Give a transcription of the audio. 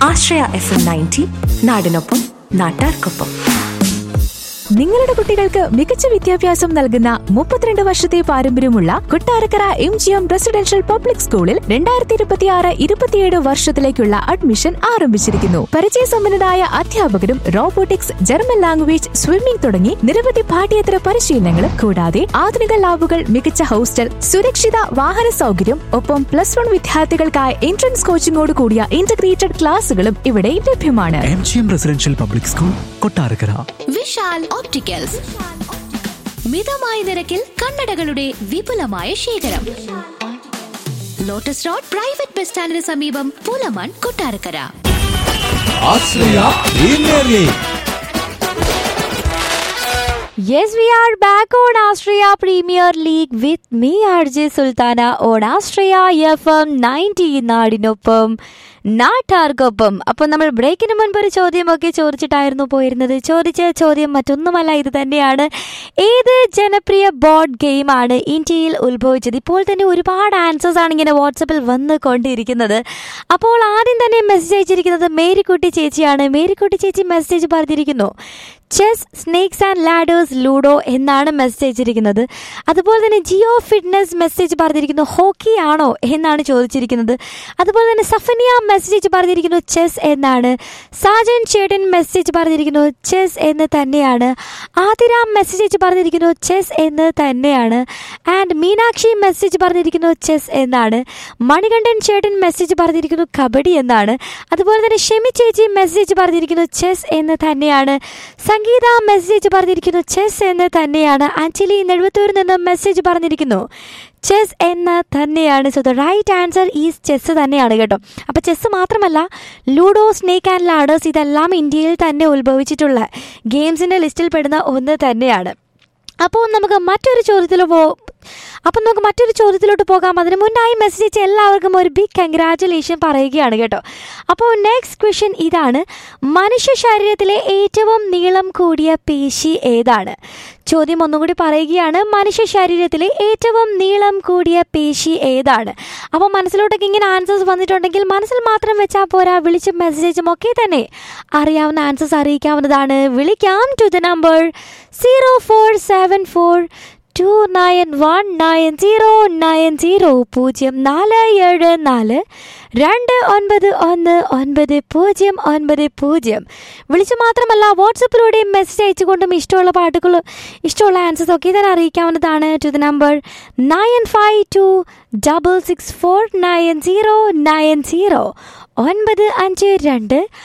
ആശ്രയ F M ninety നാടിനൊപ്പം നാട്ടാർക്കൊപ്പം നിങ്ങളുടെ കുട്ടികൾക്ക് മികച്ച വിദ്യാഭ്യാസം നൽകുന്ന മുപ്പത്തിരണ്ട് വർഷത്തെ പാരമ്പര്യമുള്ള Kottarakkara M G M residential public സ്കൂളിൽ രണ്ടായിരത്തി ഇരുപത്തിയാറ് ഇരുപത്തിയേഴ് വർഷത്തിലേക്കുള്ള അഡ്മിഷൻ ആരംഭിച്ചിരിക്കുന്നു പരിചയസമ്പന്നരായ അധ്യാപകരും റോബോട്ടിക്സ് ജർമ്മൻ ലാംഗ്വേജ് സ്വിമ്മിംഗ് തുടങ്ങി നിരവധി പാഠ്യേതര പരിശീലനങ്ങളും കൂടാതെ ആധുനിക ലാബുകൾ മികച്ച ഹോസ്റ്റൽ സുരക്ഷിത വാഹന സൗകര്യം ഒപ്പം പ്ലസ് വൺ വിദ്യാർത്ഥികൾക്കായി എൻട്രൻസ് കോച്ചിംഗോട് കൂടിയ ഇന്റഗ്രേറ്റഡ് ക്ലാസുകളും ഇവിടെ ലഭ്യമാണ് M G M residential public school Kottarakkara Vishal opticals മിതമായ നിരക്കിൽ കണ്ണടകളുടെ വിപുലമായ ശേഖരം ലോട്ടസ് റോഡ് പ്രൈവറ്റ് ബസ് സ്റ്റാൻഡിന് സമീപം Pulamon Kottarakkara Yes, we are back on Australia Premier League with me, RJ Sultana, on Australia FM 90 നാടിനൊപ്പം നാട്ടാർക്കൊപ്പം അപ്പോൾ നമ്മൾ ബ്രേക്കിന് മുൻപ് ഒരു ചോദ്യമൊക്കെ ചോദിച്ചിട്ടായിരുന്നു പോയിരുന്നത് ചോദിച്ച ചോദ്യം മറ്റൊന്നുമല്ല ഇത് തന്നെയാണ് ഏത് ജനപ്രിയ ബോർഡ് ഗെയിമാണ് ഇന്ത്യയിൽ ഉത്ഭവിച്ചത് ഇപ്പോൾ തന്നെ ഒരുപാട് ആൻസേഴ്സ് ആണ് ഇങ്ങനെ വാട്സപ്പിൽ വന്ന് കൊണ്ടിരിക്കുന്നത് അപ്പോൾ ആദ്യം തന്നെ മെസ്സേജ് അയച്ചിരിക്കുന്നത് മേരിക്കുട്ടി ചേച്ചിയാണ് മേരിക്കുട്ടി ചേച്ചി മെസ്സേജ് പറഞ്ഞിരിക്കുന്നു chess snakes and ladders ludo എന്നാണ് മെസ്സേജ് അയച്ചിരിക്കുന്നത് അതുപോലെ തന്നെ ജിയോ ഫിറ്റ്നസ് മെസ്സേജ് പറഞ്ഞിരിക്കുന്നു ഹോക്കി ആണോ എന്നാണ് ചോദിച്ചിരിക്കുന്നത് അതുപോലെ തന്നെ സഫനിയ മെസ്സേജ് പറഞ്ഞിരിക്കുന്നു ചെസ് എന്നാണ് സാജൻ ചേട്ടൻ മെസ്സേജ് പറഞ്ഞിരിക്കുന്നു ചെസ് എന്ന് തന്നെയാണ് ആതിരാം മെസ്സേജ് പറഞ്ഞിരിക്കുന്നു ചെസ് എന്ന് തന്നെയാണ് ആൻഡ് മീനാക്ഷി മെസ്സേജ് പറഞ്ഞിരിക്കുന്നു ചെസ് എന്നാണ് മണികണ്ഠൻ ചേട്ടൻ മെസ്സേജ് പറഞ്ഞിരിക്കുന്നു കബഡി എന്നാണ് അതുപോലെ തന്നെ ഷെമി ചേച്ചി മെസ്സേജ് പറഞ്ഞിരിക്കുന്നു ചെസ് എന്ന് തന്നെയാണ് സംഗീത മെസ്സേജ് പറഞ്ഞിരിക്കുന്നു ചെസ് എന്ന് തന്നെയാണ് അഞ്ജലി നെഴുവത്തൂരിൽ നിന്ന് മെസ്സേജ് പറഞ്ഞിരിക്കുന്നു ചെസ് എന്ന് തന്നെയാണ് so the right answer is chess തന്നെയാണ് കേട്ടോ അപ്പോൾ ചെസ് മാത്രമല്ല ലൂഡോ സ്നേക്ക് ആൻഡ് ലാഡേഴ്സ് ഇതെല്ലാം ഇന്ത്യയിൽ തന്നെ ഉത്ഭവിച്ചിട്ടുള്ള ഗെയിംസിൻ്റെ ലിസ്റ്റിൽ പെടുന്ന ഒന്ന് തന്നെയാണ് അപ്പോൾ നമുക്ക് മറ്റൊരു ചോദ്യത്തിൽ പോ അപ്പം നമുക്ക് മറ്റൊരു ചോദ്യത്തിലോട്ട് പോകാം അതിന് മുന്നായി മെസ്സേജ് അയച്ച എല്ലാവർക്കും ഒരു ബിഗ് കൺഗ്രാറ്റുലേഷൻ പറയുകയാണ് കേട്ടോ അപ്പോൾ നെക്സ്റ്റ് ക്വസ്റ്റ്യൻ ഇതാണ് മനുഷ്യ ശരീരത്തിലെ ഏറ്റവും നീളം കൂടിയ പേശി ഏതാണ് ചോദ്യം ഒന്നുകൂടി പറയുകയാണ് മനുഷ്യ ശരീരത്തിലെ ഏറ്റവും നീളം കൂടിയ പേശി ഏതാണ് അപ്പോൾ മനസ്സിലോട്ടൊക്കെ ഇങ്ങനെ ആൻസേഴ്സ് വന്നിട്ടുണ്ടെങ്കിൽ മനസ്സിൽ മാത്രം വെച്ചാൽ പോരാ വിളിച്ചും മെസ്സേജും ഒക്കെ തന്നെ അറിയാവുന്ന ആൻസേഴ്സ് അറിയിക്കാവുന്നതാണ് വിളിക്കാം to the number zero four seven four two nine one nine zero nine zero പൂജ്യം നാല് ഏഴ് നാല് രണ്ട് ഒൻപത് ഒന്ന് ഒൻപത് പൂജ്യം ഒൻപത് പൂജ്യം വിളിച്ചു മാത്രമല്ല വാട്സപ്പിലൂടെയും മെസ്സേജ് അയച്ചുകൊണ്ടും ഇഷ്ടമുള്ള പാട്ടുകൾ ഇഷ്ടമുള്ള ആൻസേഴ്സ് ഒക്കെ തന്നെ അറിയിക്കാവുന്നതാണ് to the number nine five two double six four nine zero nine zero ഒൻപത് അഞ്ച് രണ്ട്